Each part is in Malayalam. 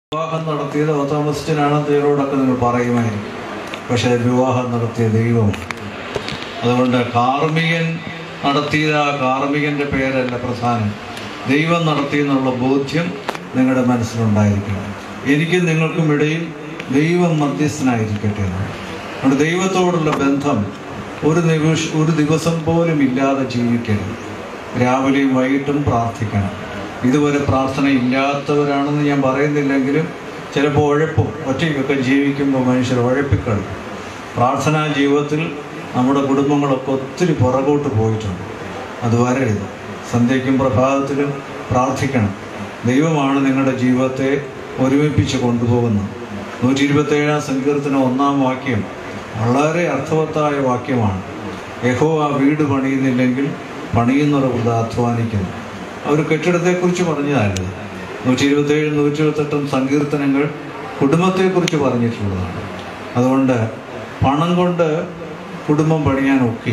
വിവാഹം നടത്തിയത് ഓത്തോമസിനാണ് ദൈവരോടൊക്കെ നിങ്ങൾ പറയുമായിരിക്കും പക്ഷേ വിവാഹം നടത്തിയ ദൈവം അതുകൊണ്ട് കാർമികൻ നടത്തിയ ആ കാർമികൻ്റെ പേരല്ല പ്രധാനം ദൈവം നടത്തി എന്നുള്ള ബോധ്യം നിങ്ങളുടെ മനസ്സിലുണ്ടായിരിക്കണം എനിക്കും നിങ്ങൾക്കും ഇടയിൽ ദൈവം മധ്യസ്ഥനായിരിക്കട്ടെ എന്നാണ്. അതുകൊണ്ട് ദൈവത്തോടുള്ള ബന്ധം ഒരു നിമിഷ ഒരു ദിവസം പോലും ഇല്ലാതെ ജീവിക്കരുത് രാവിലെയും വൈകിട്ടും പ്രാർത്ഥിക്കണം ഇതുവരെ പ്രാർത്ഥന ഇല്ലാത്തവരാണെന്ന് ഞാൻ പറയുന്നില്ലെങ്കിലും ചിലപ്പോൾ ഉഴപ്പും ഒറ്റയ്ക്കൊക്കെ ജീവിക്കുമ്പോൾ മനുഷ്യർ ഉഴപ്പിക്കളി പ്രാർത്ഥനാ ജീവിതത്തിൽ നമ്മുടെ കുടുംബങ്ങളൊക്കെ ഒത്തിരി പുറകോട്ട് പോയിട്ടുണ്ട് അത് വരരുത് സന്ധ്യയ്ക്കും പ്രഭാതത്തിലും പ്രാർത്ഥിക്കണം ദൈവമാണ് നിങ്ങളുടെ ജീവിതത്തെ ഒരുമിപ്പിച്ച് കൊണ്ടുപോകുന്നത് നൂറ്റി ഇരുപത്തേഴാം സങ്കീർത്തനം ഒന്നാം വാക്യം വളരെ അർത്ഥവത്തായ വാക്യമാണ് യഹോ ആ വീട് പണിയുന്നില്ലെങ്കിൽ പണിയുന്നവർ വൃത അധ്വാനിക്കുന്നു അവർ കെട്ടിടത്തെക്കുറിച്ച് പറഞ്ഞതല്ല നൂറ്റി ഇരുപത്തേഴ് നൂറ്റി ഇരുപത്തെട്ടും സങ്കീർത്തനങ്ങൾ കുടുംബത്തെക്കുറിച്ച് പറഞ്ഞിട്ടുള്ളതാണ് അതുകൊണ്ട് പണം കൊണ്ട് കുടുംബം പണിയാൻ ഒക്കെ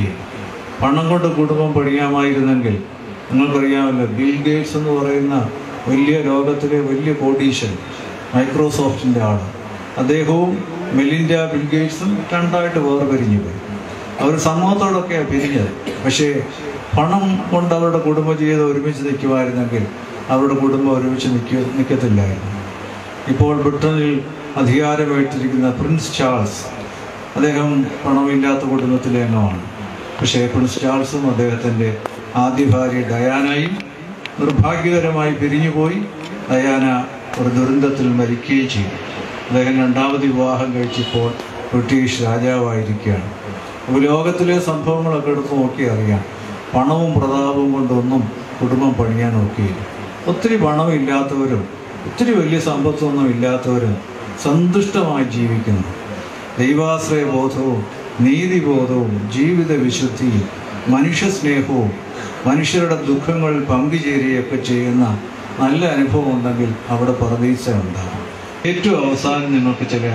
പണം കൊണ്ട് കുടുംബം പണിയാമായിരുന്നെങ്കിൽ നിങ്ങൾക്കറിയാമല്ലോ ബിൽ ഗേറ്റ്സ് എന്ന് പറയുന്ന വലിയ ലോകത്തിലെ വലിയ കോടീശ്വരൻ മൈക്രോസോഫ്റ്റിൻ്റെ ആൾ അദ്ദേഹവും മെലിൻഡ ബിൽ ഗേറ്റ്സും രണ്ടായിട്ട് വേർപിരിഞ്ഞു പോയി അവർ സമൂഹത്തോടൊക്കെയാണ് പിരിഞ്ഞത് പക്ഷേ പണം കൊണ്ട് അവരുടെ കുടുംബജീവിതം ഒരുമിച്ച് നിൽക്കുമായിരുന്നെങ്കിൽ അവരുടെ കുടുംബം ഒരുമിച്ച് നിൽക്ക നിൽക്കത്തില്ലായിരുന്നു ഇപ്പോൾ ബ്രിട്ടനിൽ അധികാരമേറ്റിരിക്കുന്ന പ്രിൻസ് ചാൾസ് അദ്ദേഹം പണമില്ലാത്ത കുടുംബത്തിലെ അംഗമാണ് പക്ഷേ പ്രിൻസ് ചാൾസും അദ്ദേഹത്തിൻ്റെ ആദ്യ ഭാര്യ ഡയാനയും നിർഭാഗ്യകരമായി പിരിഞ്ഞുപോയി ഡയാന ഒരു ദുരന്തത്തിൽ മരിക്കുകയും ചെയ്തു അദ്ദേഹം രണ്ടാമത് വിവാഹം കഴിച്ചപ്പോൾ ബ്രിട്ടീഷ് രാജാവായിരിക്കുകയാണ് അപ്പോൾ ലോകത്തിലെ സംഭവങ്ങളൊക്കെ എടുത്ത് നോക്കി അറിയാം പണവും പ്രതാപവും കൊണ്ടൊന്നും കുടുംബം പണിയാൻ നോക്കിയില്ല ഒത്തിരി പണമില്ലാത്തവരും ഒത്തിരി വലിയ സമ്പത്തൊന്നും ഇല്ലാത്തവരും സന്തുഷ്ടമായി ജീവിക്കുന്നു ദൈവാശ്രയ ബോധവും നീതിബോധവും ജീവിത വിശുദ്ധിയും മനുഷ്യസ്നേഹവും മനുഷ്യരുടെ ദുഃഖങ്ങളിൽ പങ്കുചേരുകയൊക്കെ ചെയ്യുന്ന നല്ല അനുഭവം ഉണ്ടെങ്കിൽ അവിടെ പ്രതീക്ഷ ഉണ്ടാകും ഏറ്റവും അവസാനം നിങ്ങൾക്ക് ചില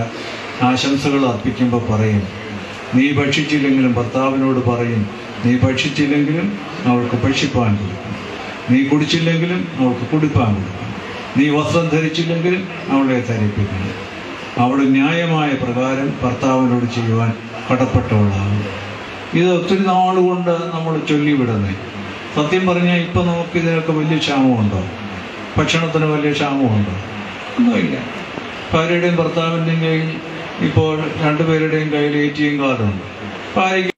ആശംസകൾ അർപ്പിക്കുമ്പോൾ പറയും നീ ഭക്ഷിച്ചില്ലെങ്കിലും ഭർത്താവിനോട് പറയും നീ ഭക്ഷിച്ചില്ലെങ്കിലും അവൾക്ക് ഭക്ഷിപ്പാൻ കൊടുക്കും നീ കുടിച്ചില്ലെങ്കിലും അവൾക്ക് കുടിപ്പാൻ കൊടുക്കും നീ വസ്ത്രം ധരിച്ചില്ലെങ്കിലും അവളെ ധരിപ്പിക്കണം അവൾ ന്യായമായ പ്രകാരം ഭർത്താവിനോട് ചെയ്യുവാൻ കടപ്പെട്ടവളാണ് ഇത് ഒത്തിരി നാളുകൊണ്ട് നമ്മൾ ചൊല്ലിവിടുന്നേ സത്യം പറഞ്ഞാൽ ഇപ്പം നമുക്ക് ഇതിനൊക്കെ വലിയ ക്ഷാമമുണ്ടോ ഭക്ഷണത്തിന് വലിയ ക്ഷാമമുണ്ടോ ഒന്നുമില്ല ഭാര്യയുടെയും ഭർത്താവിൻ്റെയും കയ്യിൽ ഇപ്പോൾ രണ്ടുപേരുടെയും കയ്യിൽ എ ടി എം കാർഡുണ്ട് ഭാര്യയ്ക്ക്